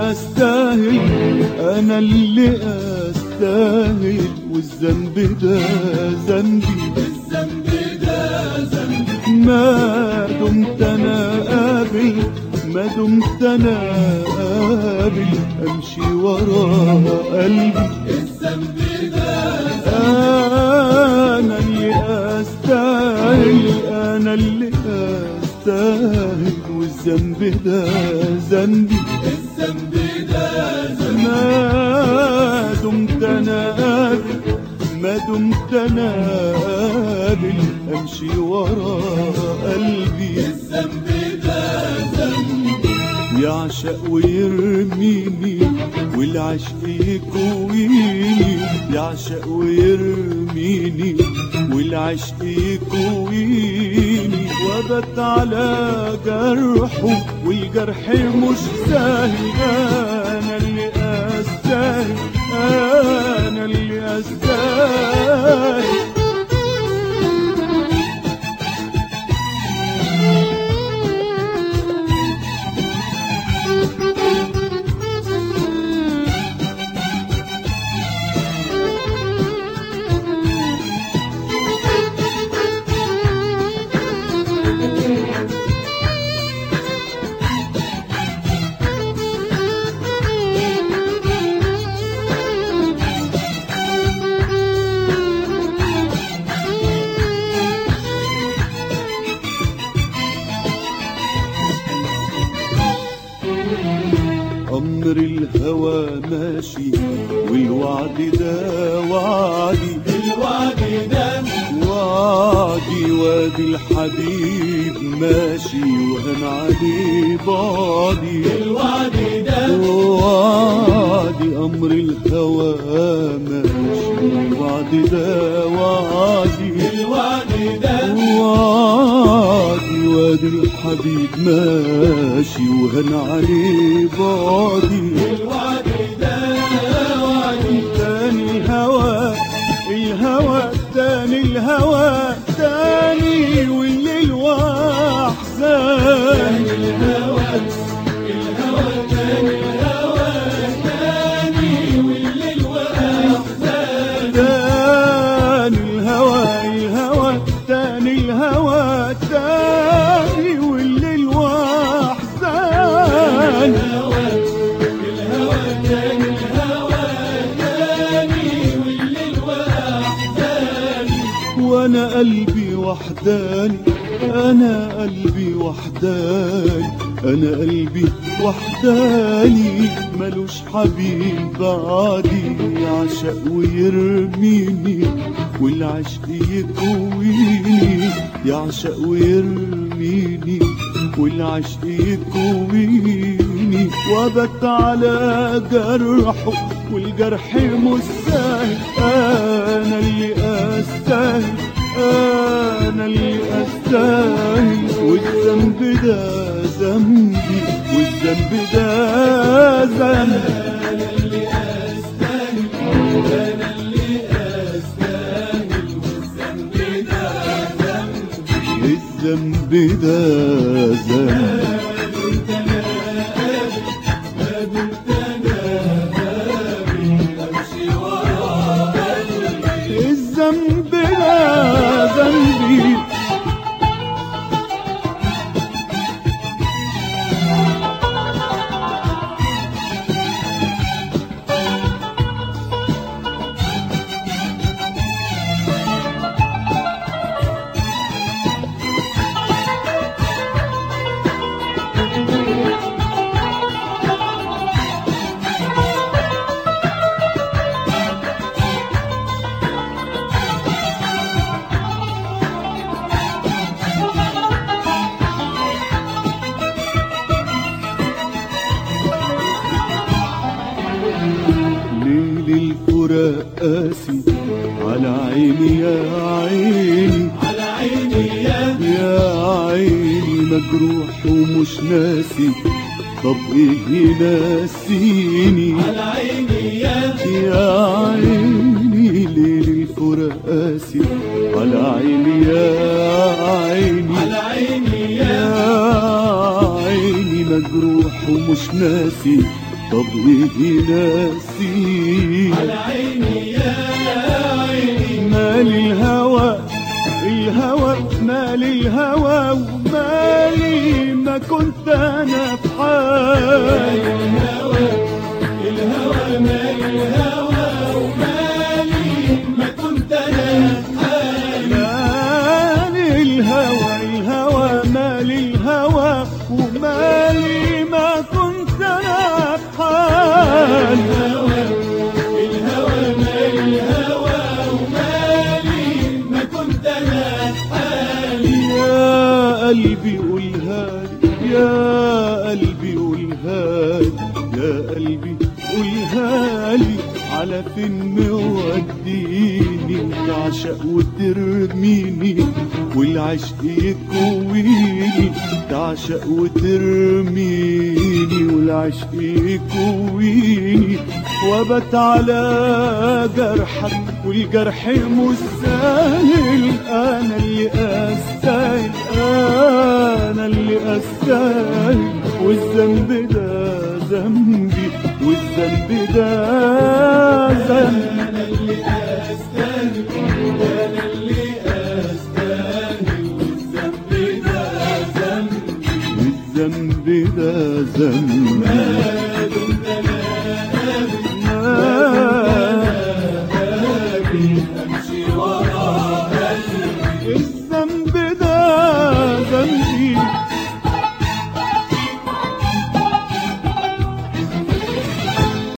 استاهل انا اللي استاهل والذنب ده ذنبي الذنب ده ذنبي ما دمت انا قابل ما دمت انا قابل امشي ورا قلبي الذنب ده انا اللي استاهل انا اللي استاهل والذنب ده ذنبي الذنب ده ذنبي ما دمت انا قابل ما دمت انا قابل امشي ورا قلبي الذنب ده ذنبي يعشق ويرميني والعشق يكويني يعشق ويرميني والعشق يكويني وبت على جرحه والجرح مش سهل انا اللي استاهل انا اللي استاهل أمر الهوى ماشي والوعد ده وعدي الوعد ده وعدي وادي الحبيب ماشي وهن عليه بعدي الوعد ده وعدي أمر الهوى ماشي والوعد ده وعدي الوعد ده وعدي وادي الحبيب ماشي وهن عليه بعدي الوعد ده وعدي تاني الهوى الهوى تاني الهوى تاني والليل واحزان الهوى الهوى تاني الهوى تاني والليل واحزان تاني الهوى الهوى تاني الهوى تاني والليل واحزان الهوى الهوى تاني الهوى تاني والليل واحزان وانا قلبي وحداني انا قلبي وحداني انا قلبي وحداني ملوش حبيب بعدي يعشق ويرميني والعشق يكويني يعشق ويرميني والعشق يكويني وبت على جرحه والجرح مش سهل انا اللي استاهل انا اللي استاهل والذنب ده ذنبي والذنب ده ذنبي انا اللي استاهل انا اللي استاهل والذنب ده ذنبي الذنب ده ذنبي كنت انا قابل ما دمت انا قابل امشي ورا قلبي الذنب ده ذنبي ليل الفراق قاسي على عيني يا عيني على عيني يا يا عيني مجروح ومش ناسي طب ايه يناسيني على عيني يا يا عيني ليل الفراق قاسي على عيني يا عيني على عيني يا يا عيني مجروح ومش ناسي طب ايه ناسي على عيني يا عيني مال الهوى الهوى مال الهوى ومالي ما كنت انا في حال الهوى الهوى مال الهوى ومالي ما كنت انا حالي مال الهوى الهوى مال الهوى ومالي ما كنت انا في حال الهوى الهوى مال الهوى ومالي ما كنت انا حالي يا قلبي قولها لي يا قلبي قولها لي يا قلبي قولها لي على فين موديني تعشق وترميني والعشق يكويني تعشق وترميني والعشق يكويني وبت على جرحك والجرح مش سهل انا اللي استاهل انا اللي استاهل والذنب ده ذنبي والذنب ده ذنبي انا اللي استاهل انا اللي استاهل والذنب ده ذنبي والذنب ده ذنبي ما دمت انا ما قابل امشي